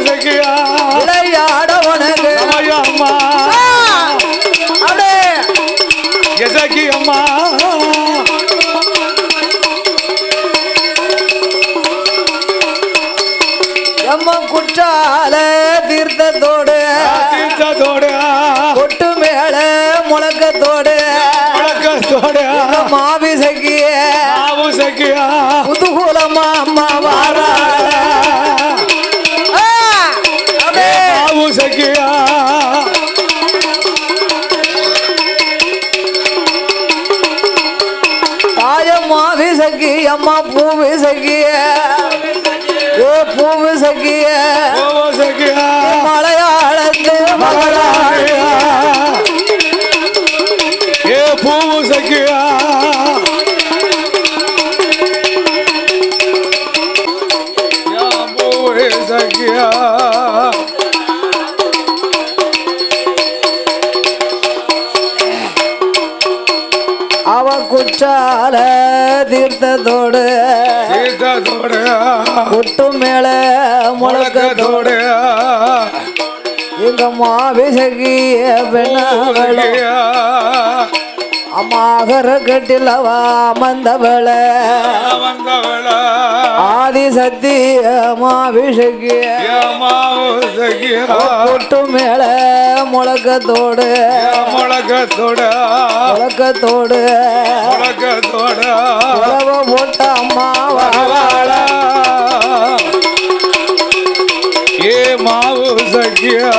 சக்கியா விளையாட உனக்கு அம்மா ஆ, அப்படியே எசக்கி அம்மா எம்ம குற்றால தீர்த்தத்தோடு தீர்த்தத்தோடு கொட்டு மேல முழக்கத்தோடு வழக்கத்தோடு மாவிசக்கிய மாவு சக்கியா குதூகூலமா அம்மா வாரா ஆ, அப்படியே மாவு சக்கியா தாயம்மா விசக்கி அம்மா பூ விசக்கிய ஏ பூ விசக்கிய மாவு சக்கியா மலையாளத்து மகளா ஏ பூவு சக்கியா யா பூவே சக்கியா அவ குற்றால தீர்த்தத்தோடு தீர்த்தத்தோடு கொட்டு மேல முழக்கத்தோடு முழக்கத்தோடு எங்க மாவிசகிய பெண்ணாவளும் சக்கியா அம்மாகர கட்டிலவா மந்தவள வந்தவள ஆதி சத்திய மாவிசகிய யா மாவு சக்கியா கொட்டு மேல முழக்கத்தோடு யா முழக்கத்தோடு முழக்கத்தோடு முழக்கத்தோடு உறவ போட்ட அம்மாவா வாழ ஏ மாவு சக்கியா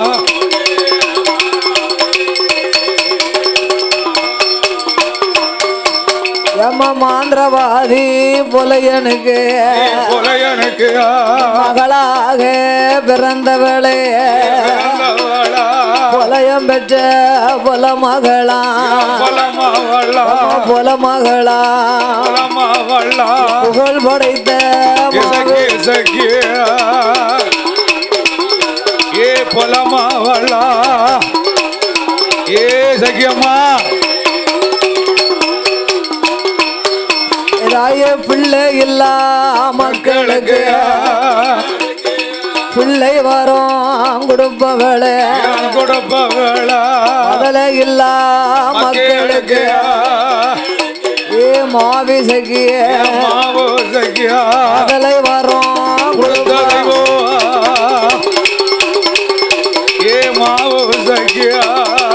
எம்ம மாந்திரவாதி புலையனுக்கு புலையனுக்கு மகளாக பிறந்தவளே புலையம் பெற்ற புல மகளா பலமாவள்ளா புல மகளா பலமாவள்ளா புகழ் படைத்த இசக்கி சக்கியா ஏ பொலமாவள்ளா ஏ சக்கியம்மா ராய பிள்ளை இல்லா மக்களுக்கு பிள்ளை வரும் கொடுப்பவளே கொடுப்பவளா முதல இல்லா மக்களுக்கு ஏ மாவிசகிய மாவு சக்கியா முதலை வரும் கொடுத்ததைவோ ஏ மாவு சக்கியா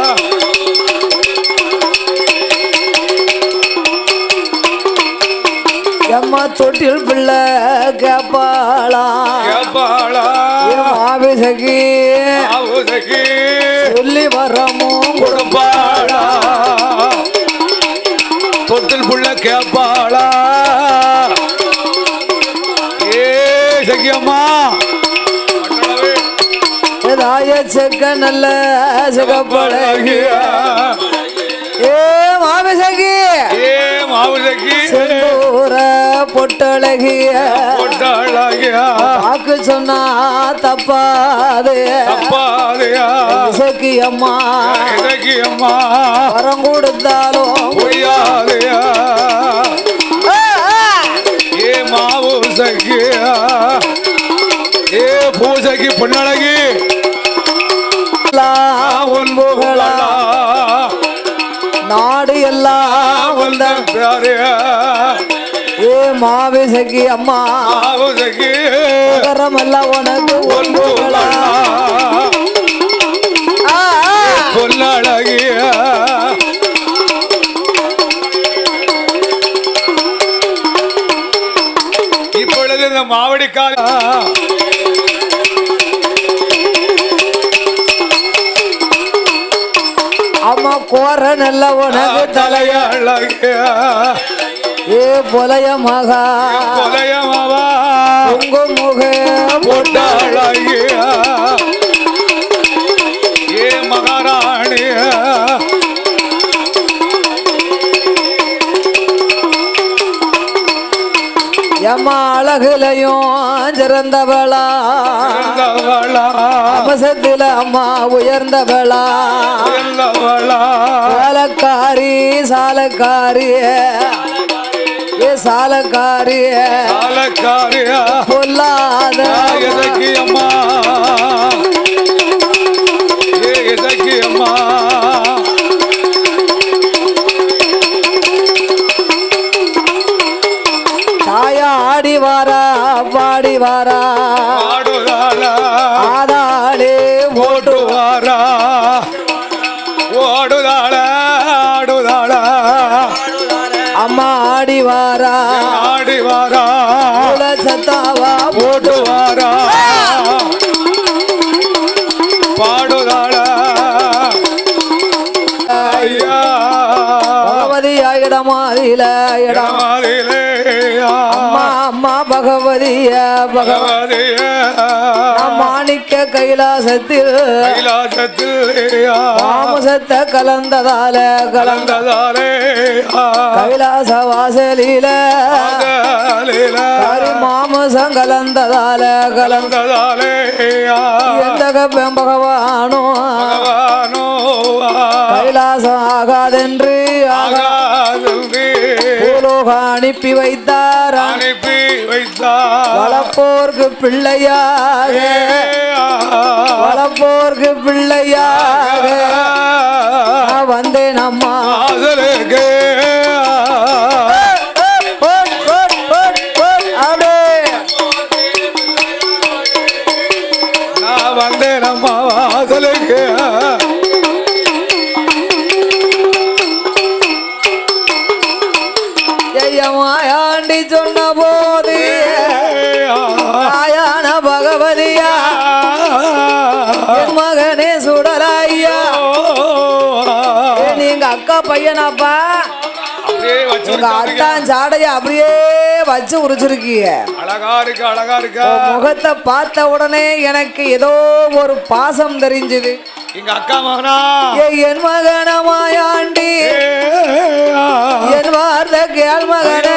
எம்மா தொட்டில் பிள்ளை கேப்பாளா கேப்பாளா ஏ மாவிசகி மாவு சக்கி சொல்லி வரமும் கொடுப்பாளா தொட்டில் புள்ள கேப்பாளா ஏ சக்கியம்மா ராய செக்க நல்ல சிகப்பழகி ஏ மாவிசகி ஏ மாவு சக்கி செந்தூர பொட்டழகிய கொட்டாளாகியா வாக்கு சொன்னா தப்பாது தப்பாதையா இசக்கி அம்மா சக்கியம்மா வரம் கொடுத்தாலும் பொய்யாதையா ஆ, ஆ. ஏ மாவு சக்கியா ஏ பூசைக்கு பொன்னழகி எல்லாம் உன் புகழா நாடு எல்லாம் வந்த பேரையா ஏ மாவிசகி அம்மா மாவு சக்கி நகரம் எல்லாம் உனக்கு உன் புகழா ஆ, ஆ. பொன்னழகியா இப்பொழுது இந்த மாவடிக்கார அம்மா கோர நல்ல உனக்கு தலைய தலையழகியா ஏ புலைய மகா புதையமாவா உங்க முக பொட்டாளகியா ஏ மகாராணியா எம்மா அழகுலையும் சிறந்தவளா பிறந்தவளா அமசத்தில அம்மா உயர்ந்தவளா பிறந்தவளா சாலக்காரி சாலக்காரி ஏ சாலக்காரி காலக்காரியா பொல்லாத எதற்கு அம்மா பாடுவாரா பாடுதாள ஐயா பகவதியா இடமாதில இடம் இடமாதிலே அம்மா அம்மா பகவதிய பகவ பகவதிய மாணிக்க கைலாசத்தில் கைலாசத்தில் மாமசத்தை கலந்ததால கலந்த கலந்ததாலே கைலாச வாசலில கரு மாமசம் கலந்ததால கலந்த கலந்ததாலே எந்த கப்பம் பகவானோ பகவானோ கைலாசம் ஆகாதென்று ஆகா ஆகாதே பூலோக அனுப்பி வைத்தார் அனுப்பி வைத்தார் வளப்போர்க்கு பிள்ளையாக வளப்போர்க்கு பிள்ளையாக நான் வந்தேன் அம்மா ஆதலுக்கு ஓட், ஓட், ஓட், ஓட், அப்படியே. நான் வந்தேன் அம்மா ஆதலுக்கு ஜெயமாயாண்டி சொன்ன போது ஆயான பகவதியா என் மகனே சுடலாய்யா ஏ, நீங்க அக்கா பையனாப்பா அப்படியே உங்க வச்சிருக்காங்க அத்தான் சாடைய அப்படியே வச்சு உரிச்சிருக்கீங்க அழகா இருக்கு அழகா இருக்கா உன் முகத்தை பார்த்த உடனே எனக்கு ஏதோ ஒரு பாசம் தெரிஞ்சுது எங்க அக்கா மகனா ஏ, என் மகனமாயாண்டி என் வார்த்தை கேள் மகனே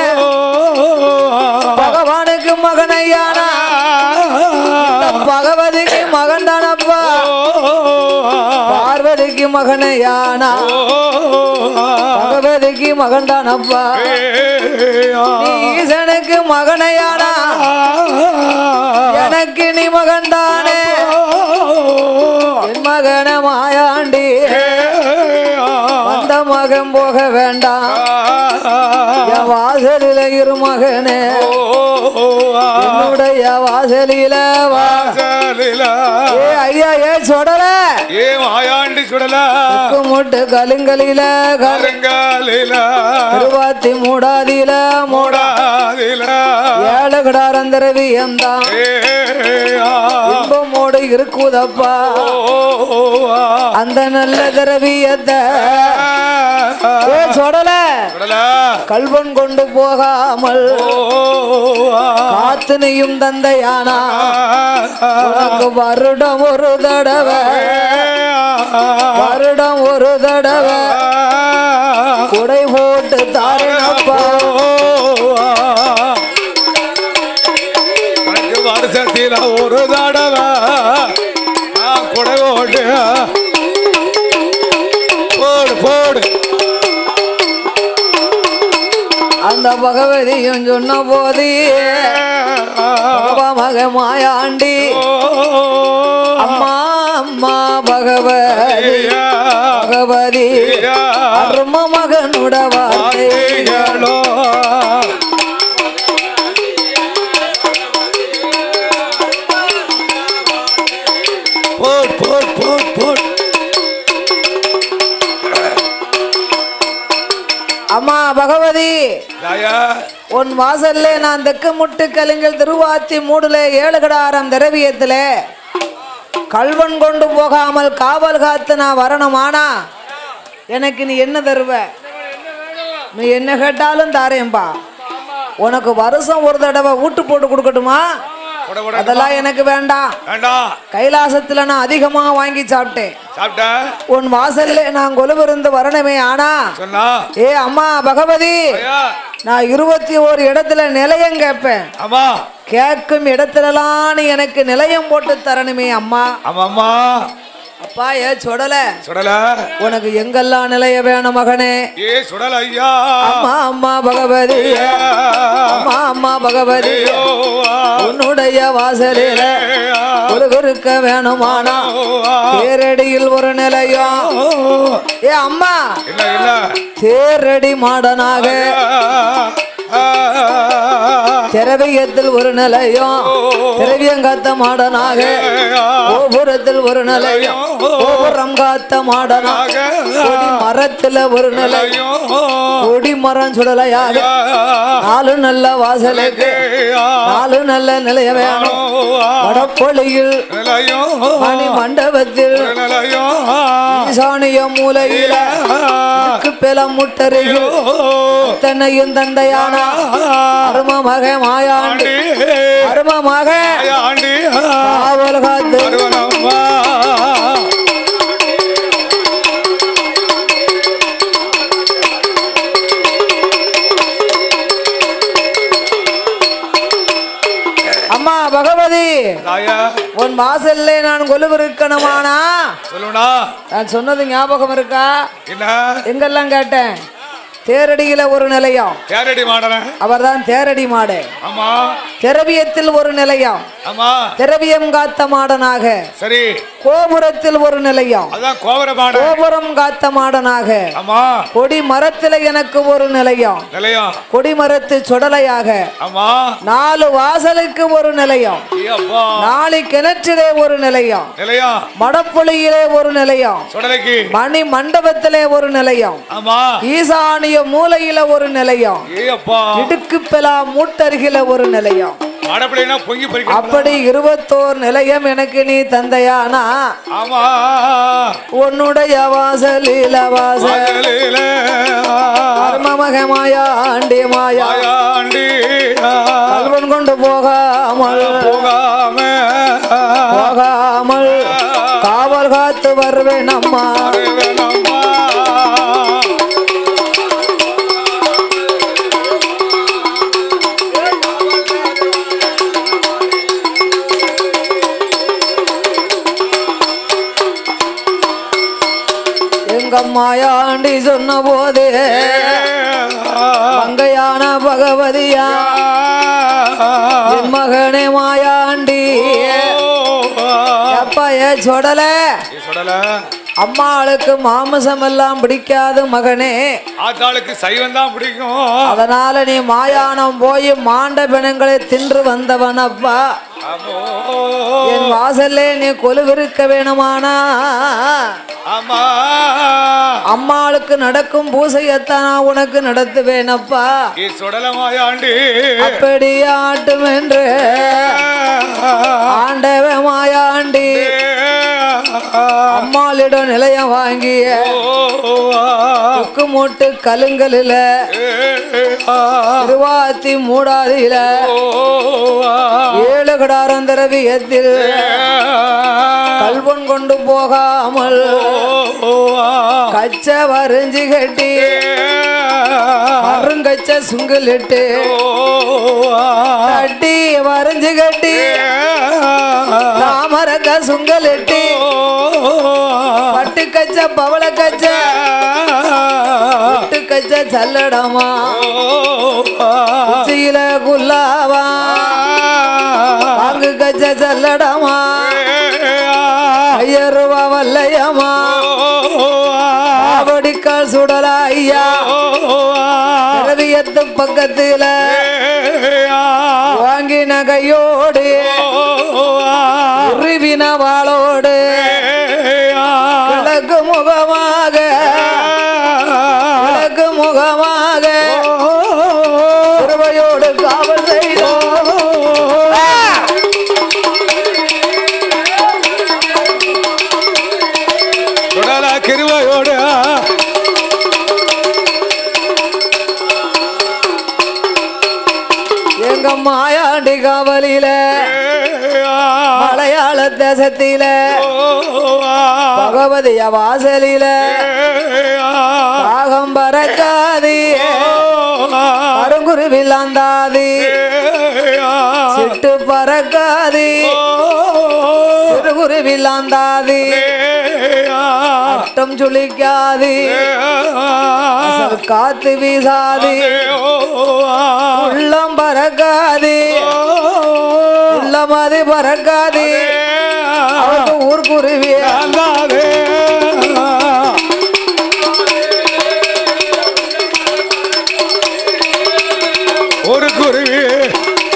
பகவானுக்கு மகனையானா பகவதிக்கு மகன் தானப்பா பார்வதிக்கு மகனையானா பகவதிக்கு மகன் தானப்பா நீ ஈசனுக்கு மகனையானா எனக்கு நீ மகன் தானே என் மகன மாயாண்டி அந்த மகன் போக வேண்டாம் என் வாசலில இரு மகனே என்னுடைய வாசலில வா ஏ ஐயா ஏ சொடல ஏ மாயாண்டி சுடல முட்டு கலுங்கலில கரு கருங்காலில திருவாத்தி மூடாதில மூடா மூடாதில ஏழு கிடாரந்தரவியம் தான் ஏ இன்பமோடு இருக்குதப்பா அந்த நல்ல திரவியத்தை ஏ சொடல சுடல கல்வன் கொண்டு போகாமல் காத்து நீயும் தந்தையானா உனக்கு வருடம் ஒரு தடவை வருடம் ஒரு தடவை குடை போட்டு தாரணப்பா உனக்கு வருஷத்தில ஒரு தடவை நான் குடை ஓட்டு போடு போடு அந்த பகவதியும் சொன்ன போது மக மாயாண்டி அம்மா அம்மா பகவதி பகவதி அரும மகனுட வார்த்தை வார்த்தைகளோ போட் போட் போட் போட் அம்மா பகவதி தாயா உன் வாசல்ல நான் தெக்கு முட்டு கலிங்கல் திருவாத்தி மூடுல ஏழு கடாரம் திரவியத்துல கல்வன் கொண்டு போகாமல் காவல் காத்து நான் வரணுமானா எனக்கு நீ என்ன தருவ நீ என்ன கேட்டாலும் தாரேன்பா உனக்கு வருஷம் ஒரு தடவை ஊட்டு போட்டு கொடுக்கட்டுமா கொட கொட அதெல்லாம் எனக்கு வேண்டாம் வேண்டாம் கைலாசத்துல நான் அதிகமா வாங்கி சாப்பிட்டேன் சாப்பிட்ட உன் வாசல்ல நான் கொலுவிருந்து வரணுமே ஆனா சொன்னா ஏ அம்மா பகவதி ஐயா நான் இருபத்தி ஒரு இடத்துல நிலையம் கேட்பேன் ஆமா கேட்கும் இடத்துலலாம் நீ எனக்கு நிலையம் போட்டு தரணுமே அம்மா ஆமா அம்மா அப்பா ஏ சுடல சுடல உனக்கு எங்கெல்லாம் நிலைய வேணும் மகனே ஏ சுடல ஐயா அம்மா அம்மா பகவதி அம்மா அம்மா பகவதி உன்னுடைய வாசலில ஒரு இருக்க வேணுமானா தேரடியில் ஒரு நிலையம் ஏ அம்மா என்ன என்ன தேரடி மாடனாக திரவியத்தில் ஒரு நிலையம் திரவியங்காத்த மாடனாக கோபுரத்தில் ஒரு நிலையம் கோபுரம் காத்த மாடனாக கொடி மரத்துல ஒரு நிலையம் கொடி மரம் சுடலையாக நாலு நல்ல வாசலுக்கு நாலு நல்ல நிலைய வேணும் வடப்பொழியில் மணி மண்டபத்தில் ஈசானிய மூலையில பெலம் முட்டருகில் தன்னையும் தந்தையான அரும மக மாயாண்டி அரும மக காவல் காத்து அம்மா பகவதி தாயா உன் வாசல்ல நான் கொலுவிருக்கணுமானா சொல்லுடா நான் சொன்னது ஞாபகம் இருக்கா என்ன எங்கெல்லாம் கேட்டேன் தேரடியில ஒரு நிலையம் கேரடி மாடன அவர்தான் தேரடி மாடு ஆமா திரவியத்தில் ஒரு நிலையம் ஆமா திரவியம் காத்த மாடனாக சரி கோபுரத்தில் ஒரு நிலையம் அதான் கோவர மாட கோபுரம் காத்த மாடனாக ஆமா கொடி மரத்துல எனக்கு ஒரு நிலையம் நிலையம் கொடி மரத்து சுடலையாக ஆமா நாலு வாசலுக்கு ஒரு நிலையம் ஏ அப்பா நாலு கிணற்றிலே ஒரு நிலையம் நிலையம் மடப்புளியிலே ஒரு நிலையம் சுடலைக்கு மணி மண்டபத்திலே ஒரு நிலையம் ஆமா ஈசானிய மூலையில ஒரு நிலையம் ஏ அப்பா இடுக்கு பெலா மூட்டருகில ஒரு நிலையம் மாடப்பிள்ளைனா பொங்கி பறிக்க அப்படி இருபத்தோர் நிலையம் எனக்கு நீ தந்தையானா ஆமா உன்னுடைய வாசலில வாசல் வாசலில மருமக மாயா ஆண்டி மாயா மாயாண்டி கல்வன் கொண்டு போகாமல் போகாம போகாமல் காவல் காத்து வருவேன் அம்மா வேணம்மா. எங்க மாயாண்டி சொன்ன போது மங்கையான பகவதியா என் மகனே மாயாண்டி அப்பா ஏ சொடல சொல்லல அம்மாளுக்கு மாமிசம் எல்லாம் பிடிக்காது மகனே ஆத்தாளுக்கு சைவம் தான் பிடிக்கும் அதனால நீ மாயானம் போய் மாண்ட பிணங்களை தின்று வந்தவன் அப்பா ஆமோ. என் வாசல்லே நீ கொலுவிருக்க வேணுமானா ஆமா அம்மாளுக்கு நடக்கும் பூசையத்தான் நான் உனக்கு நடத்துவேனப்பா நீ சுடல மாயாண்டி அப்படி ஆட்டும் என்று ஆண்டவ மாயாண்டி அம்மாளிடம் நிலையம் வாங்கிய முக்கு மூட்டு கலுங்கலில திருவாத்தி மூடாதியில ஏழு கடாரம் திரவியத்தில் கல்வன் கொண்டு போகாமல் கச்ச வரைஞ்சி கட்டி அருங்கச்ச சுங்கலிட்டு கட்டி வரைஞ்சி கட்டி தாமரக்க சுங்கலிட்டு பட்டு கச்ச பவள கச்ச பட்டு கச்ச சல்லடமா உச்சியில குல்லாவா பாங்கு கச்ச சல்லடமா ஐயருவா வல்லையம்மா ஆவடிக்கால் சுடலா ஐயா திரவியத்து பக்கத்துல வாங்கின கையோடு உருவின வாளோடு கிழக்கு முகமாக கிழக்கு முகமாக உறவையோடு காவல் செய்தோம் சுடல கிருவையோடு எங்க மாயாண்டி காவலில மலையாள தேசத்தில பகவதிய வாசலில பாகம் பறக்காதி அருங்குருவில் அந்தாதி சிட்டு பறக்காதி சிறுகுருவில் அந்தாதி அட்டம் சுளிக்காதி அசல் காத்து வீசாதி உள்ளம் பறக்காதி உள்ளமாதி பறக்காதி அவருக்கு ஊர்க்குருவி ஒரு குருவி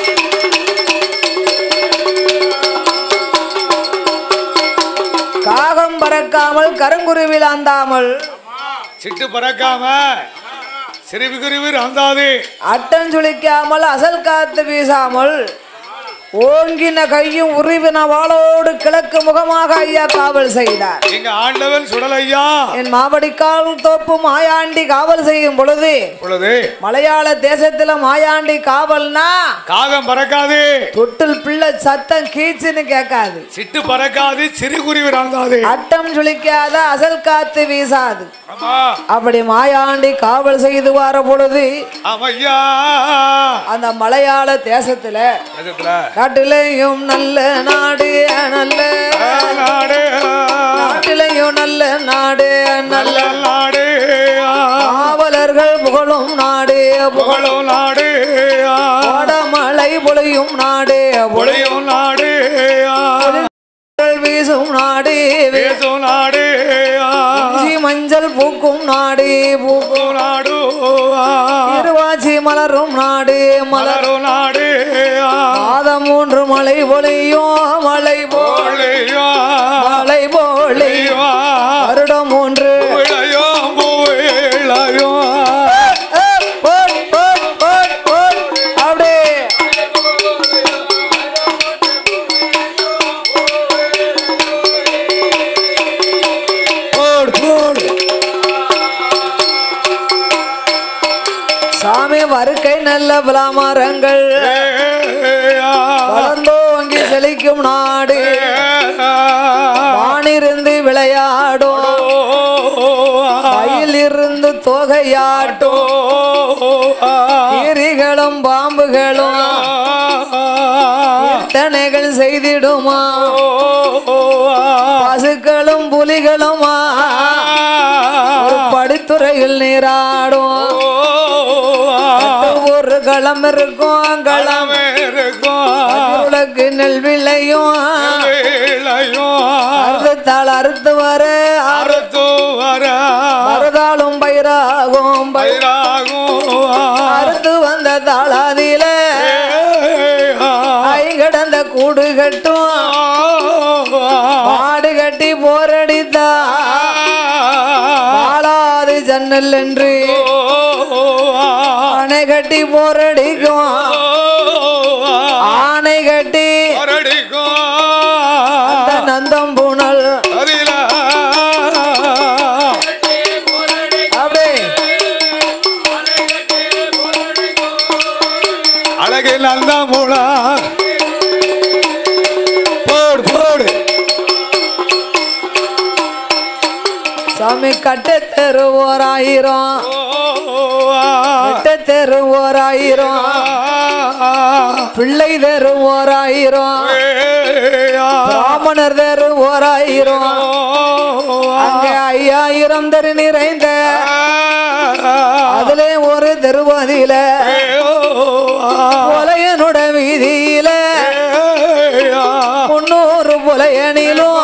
சுழிக்காமல் கருங்குருவில் ஆந்தாமல் சிட்டு பறக்காம சிறுவி குருவி அந்தாது அட்டன் சுழிக்காமல் அசல் காத்து வீசாமல் ஓங்கின கையும் உருவின வாளோடு கிழக்கு முகமாக ஐயா காவல் செய்தார் எங்க ஆண்டவன் சுடலையா என் மாவடிக்கால் தோப்பு மாயாண்டி காவல் செய்யும் பொழுது பொழுது மலையாள தேசத்துல மாயாண்டி காவல்னா காகம் பறக்காது தொட்டில் பிள்ளை சத்தம் கீச்சுன்னு கேட்காது சிட்டு பறக்காது சிறு குருவி அந்தாது அட்டம் சுழிக்காத அசல் காத்து வீசாது ஆமா அப்படி மாயாண்டி காவல் செய்து வர பொழுது ஆமையா அந்த மலையாள தேசத்துல தேசத்துல நாட்டிலையும் நல்ல நாடு நல்ல நாடு நாட்டிலையும் நல்ல நாடு நல்ல நல்ல நாடு காவலர்கள் புகழும் நாடு புகழும் நாடு மழை பொழியும் நாடு பொழியும் நாடு புகழ் வீசும் நாடு பேசும் நாடு வீசி மஞ்சள் பூக்கும் நாடு பூக்கும் நாடு திருவாச்சி மலரும் நாடு மலர் மலரும் நாடு மாதம் மூன்று மலை பொழியும் மலை போ பொழியும் மலை பொழி வருடம் மூன்று விளையும் பூவிளையும் போட், போட், போட், போட். அப்படியே போடு போடு சாமி வருக்கை நல்ல விளாமரங்கள் வளர்ந்தோங்கி செழிக்கும் நாடு வானிருந்து விளையாடும் மயிலிருந்து தொகையாட்டும் கீரிகளும் பாம்புகளும் கீர்த்தனைகள் செய்திடுமா பசுக்களும் புலிகளுமா ஒரு படித்துறையில் நீராடும் ஒரு களம் இருக்கும் களம் உலகு நெல் விளையும் அறுத்தால் அறுத்து வர அறுதாலும் பயிராகும் பயிர் அறுத்து வந்த தாளாதில ஐ கிடந்த கூடு கட்டும் மாடு கட்டி போரடித்தா வாழாது ஜன்னல் என்று அணை கட்டி போரடிக்கும் ஆணை கட்டி அந்த நந்தம் புனல் அப்படியே அழகு நல்ல மூலா போடு போடு சாமி கட்ட தெரு ஓர் ஆயிரம் கட்ட தெரு ஓர் ஆயிரம் பிள்ளை தெரு ஓர் ஆயிரம் பிராமணர் தெரு ஓர் ஆயிரம் அங்கே ஐயாயிரம் தெரு நிறைந்த அதுல ஒரு தெருவாதியில புலையனோட வீதியில முன்னூறு புலையனிலும்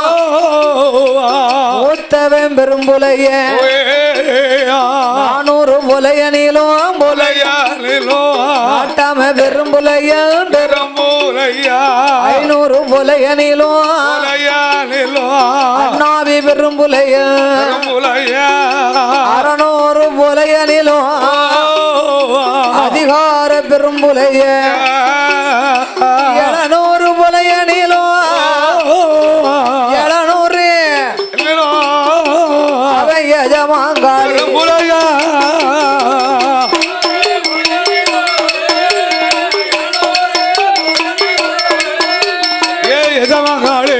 மூத்தவன் பெரும் புலைய நானூறு புலையனிலும் புலை நாட்டாம பெரும் புலையல் பெரும் ஐநூறு புலையனிலும் அண்ணாவி பெரும் புலையல் அறநூறு புலையனிலும் அதிகார பெரும் புலைய எழுநூறு புலையனிலும் எழுநூறு அவன் எஜமாங்காளி ஏ எஜமாங்காளே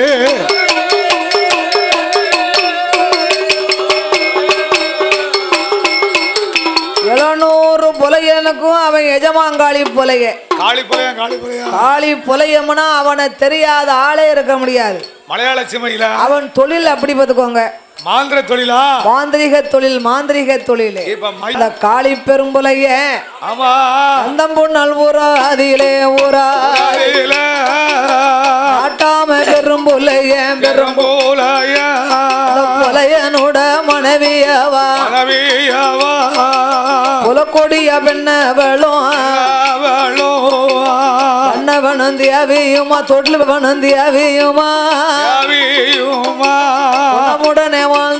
எழுநூறு புலையனுக்கும் அவன் எஜமாங்காளி புலைய காளி புலையா காளி புலையா காளி புலையம்னா அவனை தெரியாத ஆளே இருக்க முடியாது மலையாள சிமையில அவன் தொழில் அப்படி பார்த்துக்கோங்க மாந்திர தொழிலா மாந்திரிக தொழில் மாந்திரிக தொழில் இப்ப மை அந்த காளி பெரும்புலைய ஆமா அந்தம்புண்ணல் ஊரா அதிலே ஊரா காலையில ஆட்டாம பெரும்புலைய பெரும் பெரும்போலையா புலையனோட மனைவியவா மனைவியவா புலக்கொடிய பெண்ணவளும் அவளோ பண்ண வனந்தி அவியுமா தொட்டில் வனந்தி அவியுமா அவியுமா உடனே வாழ்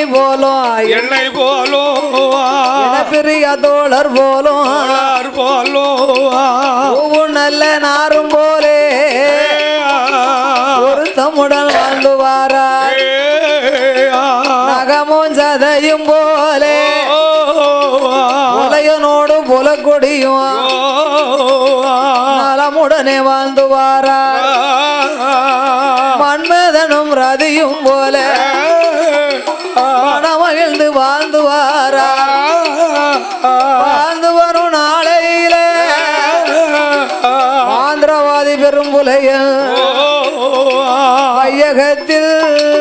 போலும் என்னை போலும் இனப்பிரிய தோழர் போலும் ஆளார் போலும் பூவும் நல்ல நாரும் போலே ஒரு தம்முடன் வாழ்ந்து வாரா நகமும் சதையும் போலே உலையனோடு புலக்கொடியும் நலமுடனே வாழ்ந்து வாரா மன்மதனும் ரதியும் போல மனமகிழ்ந்து வாழ்ந்து வாரா வாழ்ந்து வரும் நாளையில ஆந்திரவாதி பெரும் புலையன் வையகத்தில்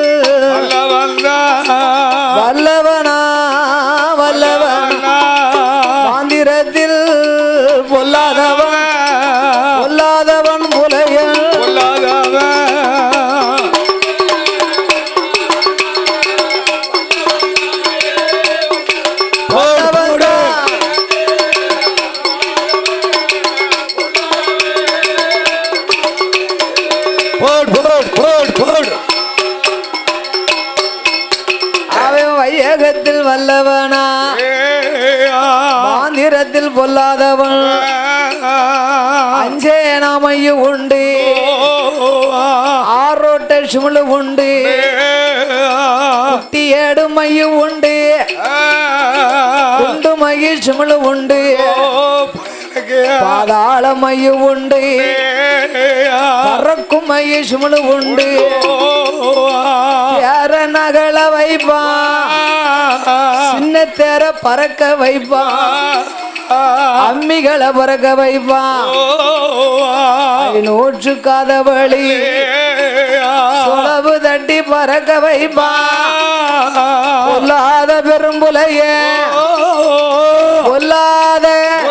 வல்லவனா வல்லவன் மாந்திரத்தில் பொல்லாதவன் பொல்லாதவன் புலையன் வல்லவன்தான். அவன் வையகத்தில் வல்லவனா மாந்திரத்தில் பொல்லாதவன் அஞ்சே நாமையு உண்டு ஆரோட்ட சுமுழு உண்டு குட்டி ஏடு மையும் உண்டு குண்டு மைய சுமுழு உண்டு பாதாள மையம் உண்டு பறக்கும் மைய சுமுழு உண்டு யார நகல வைப்பான் சின்ன தேர பறக்க வைப்பான் அம்மிகளை பறக்க வைப்பான் நூற்று காதவழி சுளவு தட்டி பறக்க வைப்பான் பொல்லாத பெரும்புலைய பொல்லாத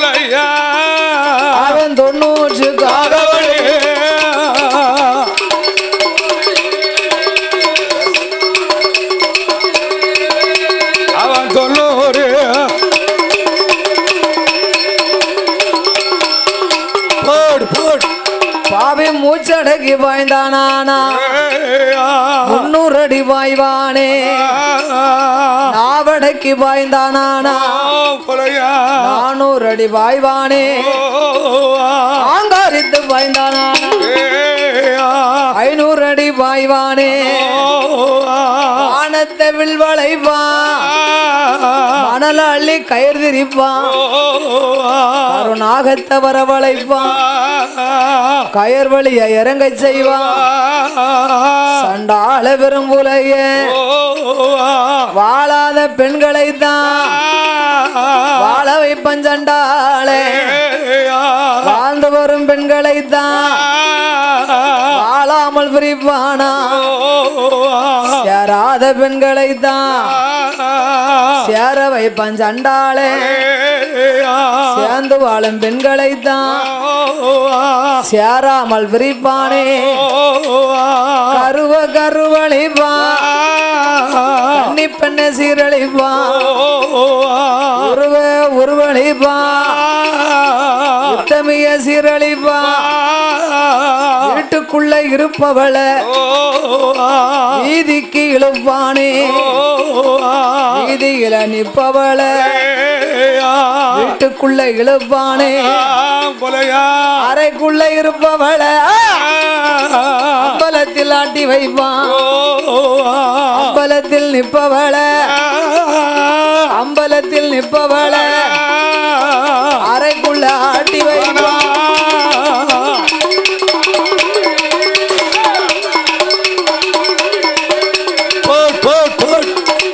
அவன் தொண்ணூற்று காதவழி அவன் தொண்ணூறு போடு போடு பாவி மூச்சடக்கி பாய்ந்தானா முன்னூறு அடி பாய்வானே நாவடக்கி பாய்ந்தானா கொலையா நானூறு அடி பாய்வானே ஆங்காரித்து பாய்ந்தானா ஐநூறு அடி பாய்வானே வானத்தை வில்வளைப்பான் மணல அள்ளி கயிறு திரிப்பான் அருணாகத்தை வரவழைப்பான் கயர் வழிய இறங்க செய்வான் சண்டாள பெரும்புலைய வாழாத பெண்களை தான் வாழ வைப்பன் சண்டாளே வாழ்ந்து வரும் பெண்களை தான் வாழாமல் பிரிப்பானா சேராத பெண்களை தான் சேர வைப்பன் சண்டாளே சேர்ந்து வாழும் பெண்களை தான் சேராமல் பிரிப்பானே கருவ கருவழிப்பான் கன்னி பெண்ணை சீரழிப்பான் உருவ உருவழிப்பான் உத்தமிய சீரழிப்பான் வீட்டுக்குள்ள இருப்பவளை வீதிக்கு இழுப்பானே வீதியில நிப்பவளை வீட்டுக்குள்ள இழுப்பானே கொலையா அறைக்குள்ள இருப்பவளை அம்பலத்தில் ஆட்டி வைப்பான் அம்பலத்தில் நிப்பவளை அம்பலத்தில் நிப்பவளை அறைக்குள்ள ஆட்டி வைப்பான் போடு போடு போடு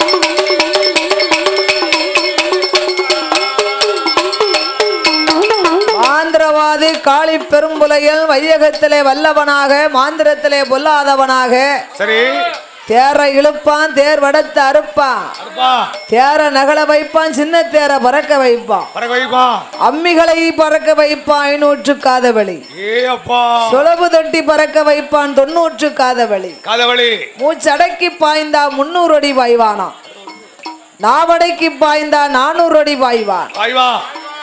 மாந்திரவாதி காளி பெரும்புலையில் வையகத்திலே வல்லவனாக மாந்திரத்திலே பொல்லாதவனாக சரி தேர இழுப்பான் தேர் வடத்து அறுப்பான் அப்பா தேர நகல வைப்பான் சின்ன தேர பறக்க வைப்பான் பறக்க வைப்பா அம்மிகளை பறக்க வைப்பான் ஐநூற்று காதவழி ஏ அப்பா சுளவு தட்டி பறக்க வைப்பான் தொண்ணூற்று காதவழி காதவழி மூச்சடக்கி பாய்ந்தா முன்னூறு அடி பாய்வானாம் நாவடைக்கு பாய்ந்தா நானூறு அடி பாய்வான் வாய்வா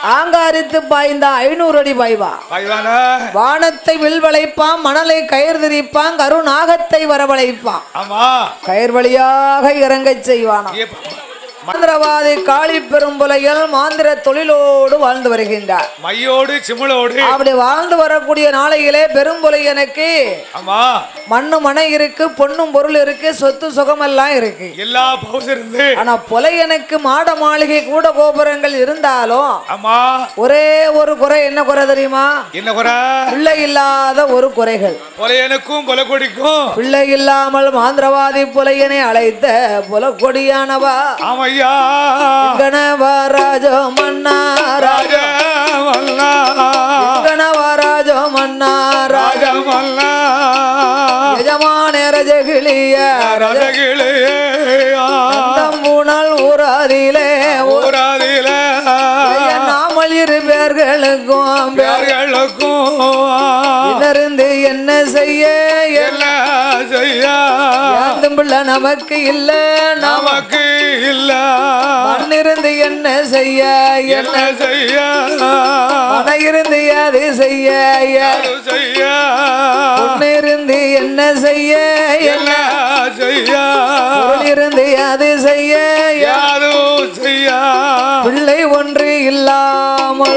ஆங்காரித்து பாய்ந்தா ஐநூறு அடி பாய்வா பைவான வானத்தை வில்வளைப்பான் மணலை கயிர் திரிப்பான் கருநாகத்தை வரவழைப்பான் ஆமா கயிர் வழியாக இறங்கச் செய்வானாம் ஏ ப- மந்திரவாதி காளி பெரும்புலையில் மாந்திர தொழிலோடு வாழ்ந்து வருகின்றார் மையோடு சிமிழோடு அப்படி வாழ்ந்து வரக்கூடிய நாளையிலே பெரும்புலையனுக்கு ஆமா மண்ணு மனை இருக்கு பொண்ணும் பொருள் இருக்கு சொத்து சுகமெல்லாம் இருக்கு எல்லா பவுஸ் இருந்து ஆனா புலையனுக்கு மாட மாளிகை கூட கோபுரங்கள் இருந்தாலும் ஆமா ஒரே ஒரு குறை என்ன குறை தெரியுமா என்ன குறை பிள்ளை இல்லாத ஒரு குறைகள் கொலையனுக்கும் கொலைக்கொடிக்கும் பிள்ளை இல்லாமல் மாந்திரவாதி புலையனை அழைத்த புலக்கொடியானவா ஆமையா கணவராஜோ மன்னாரா ராஜமல்லா கணவராஜோ மன்னாரா ராஜமல்லா எஜமான ரஜகிளிய ரதகிளையா தம்புணல் ஊராதிலே ஊராதில நாமல் இரு பேர்களுக்கும் பேர்களுக்கும் இருந்து என்ன செய்ய எல்லாம் செய்யா ஏந்தும் பிள்ளை நமக்கு இல்ல நாம நமக்கு இல்ல மண்ணிருந்து என்ன செய்ய என்ன செய்ய மன இருந்து அது செய்ய யாரு செய்ய பொன்னிருந்து என்ன செய்ய எல்லாம் செய்ய பொருள் இருந்து அது செய்ய யாரும் செய்ய பிள்ளை ஒன்று இல்லாமல்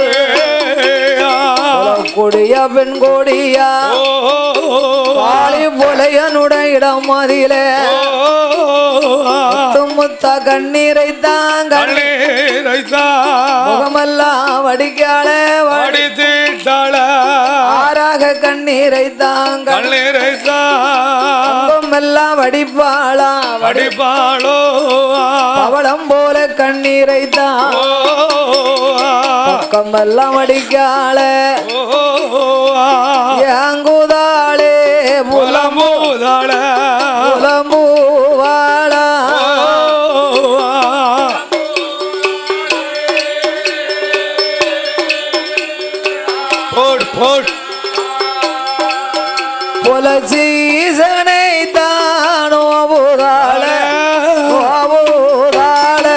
கொடியா பெண் கொடியா காளி புலையனுடன் இடம் மதியில முத்த கண்ணீரை தாங்க முகமெல்லாம் வடிக்கால அடித்திட்டாள ஆறாக கண்ணீரை தாங்க கண்ணீரைத்தான் எல்லாம் வடிப்பாளா அடிப்பாளோ பவளம் போல கண்ணீரை தான் பக்கமெல்லாம் வடிக்கால ஏங்குதாளே புலம் புலம்பூதாள புலம்பூவாளா போட் போட் புலசீசனை தானோ புதாள புதாள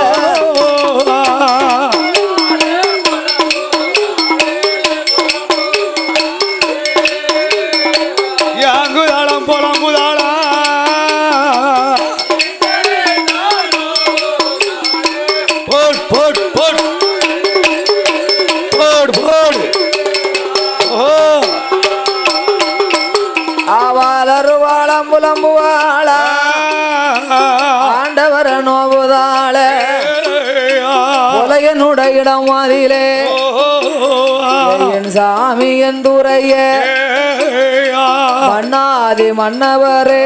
யாங்குதாளம் புலம்புதாள போட் போட் போட் போட் போட் ஓ ஆவாலருவாளம் புலம்புவாளா ஆண்டவர நோவுதாள புலையனுடைய இடம் மாதிலே என் சாமி என் துறைய மன்னாதி மன்னவரே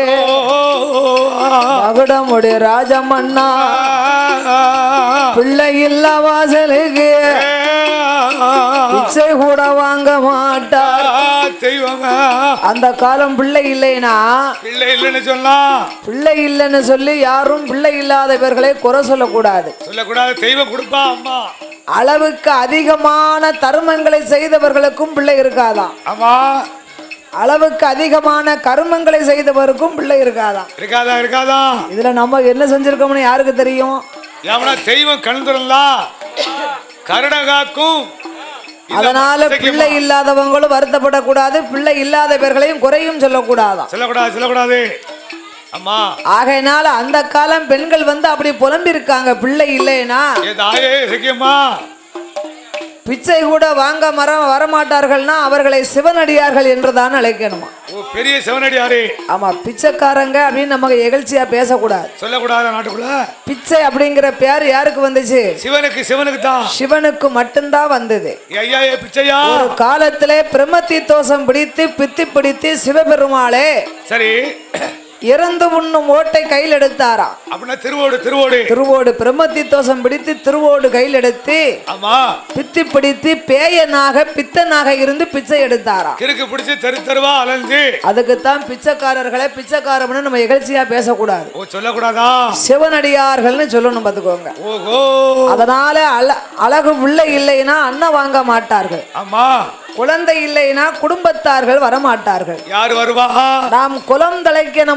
மகுடமுடி ராஜமன்னா பிள்ளை இல்ல வாசலுக்கு பிச்சை கூட வாங்க மாட்டார் தெய்வமே அந்த காலம் பிள்ளை இல்லைனா பிள்ளை இல்லைன்னு சொன்னா பிள்ளை இல்லைன்னு சொல்லி யாரும் பிள்ளை இல்லாதவர்களை குறை சொல்லக்கூடாது சொல்லக்கூடாது தெய்வம் கொடுப்பா அம்மா அளவுக்கு அதிகமான தர்மங்களை செய்தவர்களுக்கும் பிள்ளை இருக்காதாம் ஆமா அளவுக்கு அதிகமான கர்மங்களை செய்தவருக்கும் பிள்ளை இருக்காதாம் இருக்காதா இருக்காதா இதுல நம்ம என்ன செஞ்சிருக்கோம்னு யாருக்கு தெரியும் ஏமனா தெய்வம் கண் திறந்தா கருணை காக்கும் இந்த அதனால மனுஷக்கு பிள்ளை இல்லாதவங்களும் வருத்தப்படக்கூடாது பிள்ளை இல்லாதவர்களையும் குறையும் சொல்லக்கூடாதாம் சொல்லக்கூடாது சொல்லக்கூடாது அம்மா ஆகையினால அந்த காலம் பெண்கள் வந்து அப்படி புலம்பி இருக்காங்க பிள்ளை இல்லைன்னா ஏ தாயே இசக்கியம்மா பிச்சை கூட வாங்க மர வரமாட்டார்கள்னா அவர்களை சிவனடியார்கள் என்றுதான் அழைக்கணுமா ஓ பெரிய சிவனடியாரே ஆமா பிச்சைக்காரங்க அப்படின்னு நமக்கு எகழ்ச்சியா பேசக்கூடாது சொல்லக்கூடாது நாட்டுக்குள்ள பிச்சை அப்படிங்கிற பேர் யாருக்கு வந்துச்சு சிவனுக்கு சிவனுக்கு தான் சிவனுக்கு மட்டும்தான் வந்தது ஏ ஐயா ஏ பிச்சையா ஒரு காலத்திலே பிரம்மத்தி தோஷம் பிடித்து பித்தி பிடித்து சிவபெருமாளே சரி இறந்து உண்ணும் ஓட்டை கையில் எடுத்தாராம் அப்படின்னா திருவோடு திருவோடு திருவோடு பிரம்மத்தி தோஷம் பிடித்து திருவோடு கையில் எடுத்து ஆமா பித்தி பிடித்து பேயனாக பித்தனாக இருந்து பிச்சை எடுத்தாராம் கிறுக்கு பிடிச்சி தெரு தெருவா அலைஞ்சு அதுக்குத்தான் பிச்சைக்காரர்களை பிச்சைக்காரம்னு நம்ம எகழ்ச்சியா பேசக்கூடாது ஓ சொல்லக்கூடாதா சிவனடியார்கள்னு சொல்லணும் பார்த்துக்கோங்க ஓஹோ அதனால அழ அழகு பிள்ளை இல்லைன்னா அன்னம் வாங்க மாட்டார்கள் ஆமா குழந்தை இல்லைன்னா குடும்பத்தார்கள் வரமாட்டார்கள் யார் வருவா நாம் குலம் தலைக்கணுமா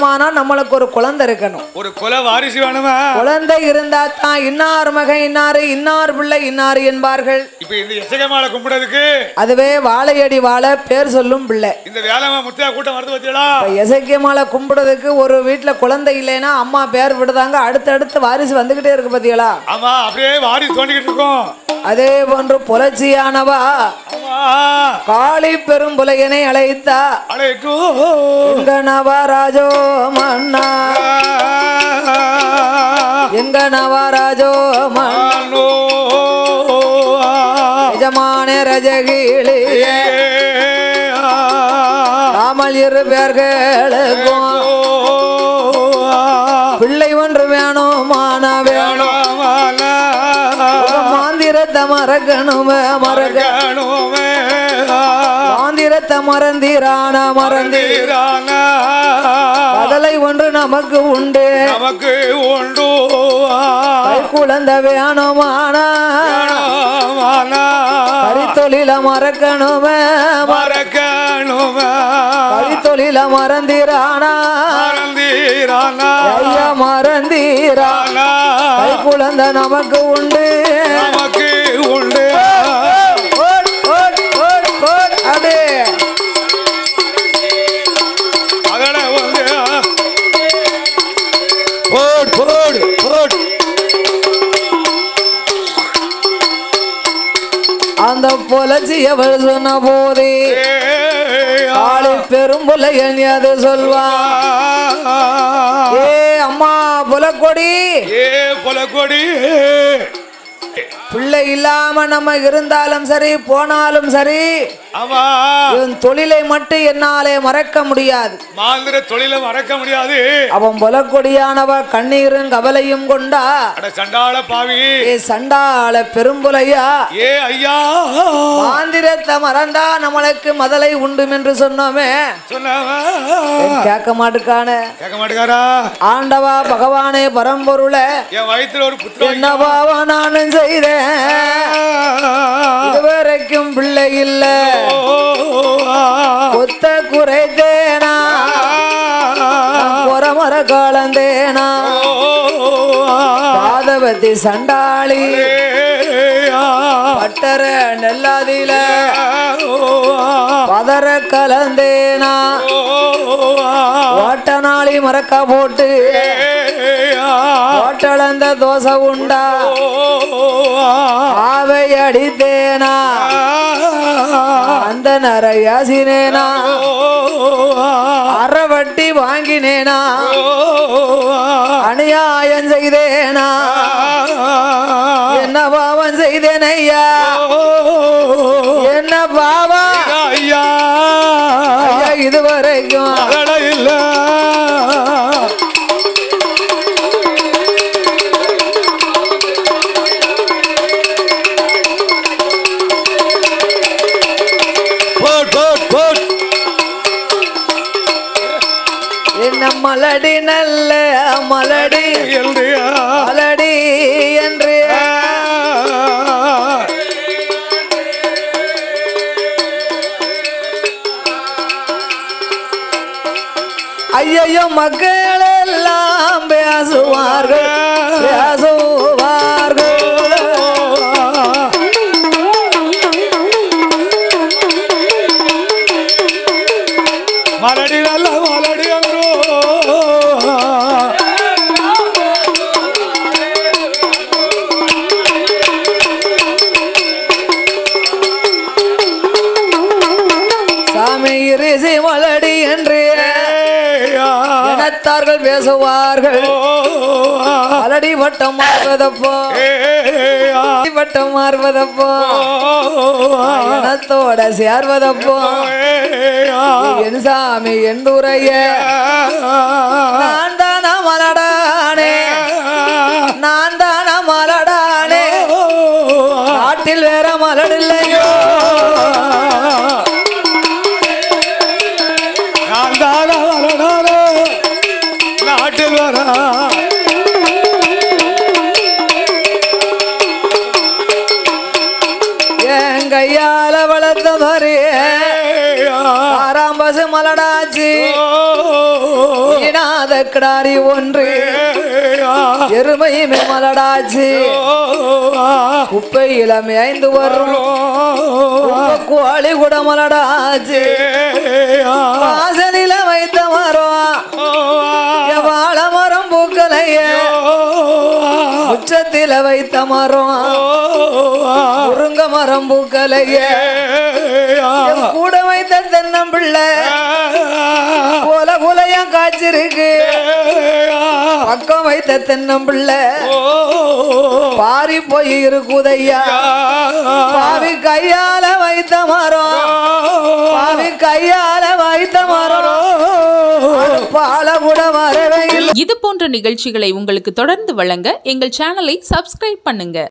வேணுமானா நம்மளுக்கு ஒரு குழந்தை இருக்கணும் ஒரு கொலை வாரிசு வேணுமா குழந்தை இருந்தா தான் இன்னார் மகன் இன்னாரு இன்னார் பிள்ளை இன்னார் என்பார்கள் இப்ப இந்த எசகமால கும்பிடுறதுக்கு அதுவே வாழையடி வாழை பேர் சொல்லும் பிள்ளை இந்த வேலை முத்தையா கூட்டம் வருது பத்தியலா எசக்கியமால கும்பிடுறதுக்கு ஒரு வீட்டுல குழந்தை இல்லைன்னா அம்மா பேர் விடுதாங்க அடுத்தடுத்து வாரிசு வந்துகிட்டே இருக்கு பாத்தீங்களா ஆமா அப்படியே வாரிசு தோண்டிக்கிட்டு இருக்கோம் அதே போன்று புலர்ச்சியானவா ஆமா காளி பெரும் புலையனை அழைத்தா அழைக்கு எங்க நவராஜோ மன்னா எங்க நவராஜோ மன்னா எஜமான ரஜகிளி ராமல் இரு பேர்களுக்கும் பிள்ளை ஒன்று வேணும் மான வேணும் மாந்திரத்தை மறக்கணுமே மறக்க மாந்திரத்தை மறந்தீரான மறந்தி கடலை ஒன்று நமக்கு உண்டு நமக்கு உண்டு கை குழந்தை வேணுமானா கரித்தொழில மறக்கணுமே மறக்கணுமே கரித்தொழில மறந்தீரானா மறந்தீரானா ஐயா மறந்தீரா கை குழந்தை நமக்கு உண்டு நமக்கு உண்டு ஓட், ஓட், ஓட், ஓட். அடே அதட வந்து போடு போடு போடு அந்த புலச்சி அவள் சொன்ன போதே ஆளு பெரும்புலையன் அது சொல்வா ஏ அம்மா புலக்கொடி ஏ பொல கொடி பிள்ளை இல்லாம நம்ம இருந்தாலும் சரி போனாலும் சரி ஆமா இவன் தொழிலை மட்டும் என்னாலே மறக்க முடியாது மாந்திர தொழில மறக்க முடியாது அவன் புலக்கொடியானவ கண்ணீரும் கவலையும் கொண்டா அட சண்டாள பாவி ஏ சண்டாள பெரும்புலையா ஏ ஐயா மாந்திரத்தை மறந்தா நம்மளுக்கு மதலை உண்டும் என்று சொன்னோமே சொன்னவன் கேட்க மாட்டுக்கானே கேட்க மாட்டேங்காரா ஆண்டவா பகவானே பரம்பொருளை என் வயித்துல ஒரு புத்திரம் என்னவாவா நானும் செய்தேன் இதுவரைக்கும் பிள்ளை இல்ல கொத்த குறைத்தேனா புறமர காலந்தேனா பாதவதி சண்டாளி பட்டர நெல்லாதில பதற கலந்தேனா ஓட்ட நாளி மறக்க போட்டு ஓட்டளந்த தோசை உண்டா ஆவை அடித்தேனா அந்த நரையாசினேனா அறவட்டி வாங்கினேனா அநியாயம் செய்தேனா என்ன பாவம் செய்தேன் ஐயா என்ன பாவா ஐயா ஐயா இதுவரைக்கும் அதட இல்ல போட் போட் போட் என்ன மலடி நல்ல மலடி எழுதியா மலடி என்று ஐயையோ மக்கள் எல்லாம் பேசுவார்கள் பேசுவார்கள் மலடி நல்ல மலடி அன்றோ சாமி இரிசி மலடி என்று இனத்தார்கள் பேசுவார்கள் மலடி வட்டம் மாறுவதப்போ மலடி வட்டம் மாறுவதப்போ இனத்தோட சேர்வதப்போ என் சாமி என் துறைய நான் தானா மலடானே நான் தானா மலடானே நாட்டில் வேற மலடில்லையோ நான் தான வரனாரோ நாட்டில் வரா என் கையால வளர்த்த மாதிரி ஆறாம் பசு மலடாச்சு வீணா மாத கிடாரி ஒன்று எருமை மலடாச்சு குப்பையில மேய்ந்து வரும் குப்பை கோழி கூட மலடாச்சு வாசலில வைத்த மரம் என் வாழை மரம் பூக்கலையே உச்சத்தில வைத்த மரம் முருங்க மரம் பூக்கலையே என் கூட வைத்த தென்னம்பிள்ளை கொல கொலையா காய்ச்சிருக்கு பக்கம் வைத்த தென்னம்பிள்ளை பாரி போய் இருக்குதையா பாவி கையால வைத்த மரம் பாவி கையால வைத்த மரம் பால கூட வரவே இல்லை இது போன்ற நிகழ்ச்சிகளை உங்களுக்கு தொடர்ந்து வழங்க எங்கள் சேனலை சப்ஸ்கிரைப் பண்ணுங்க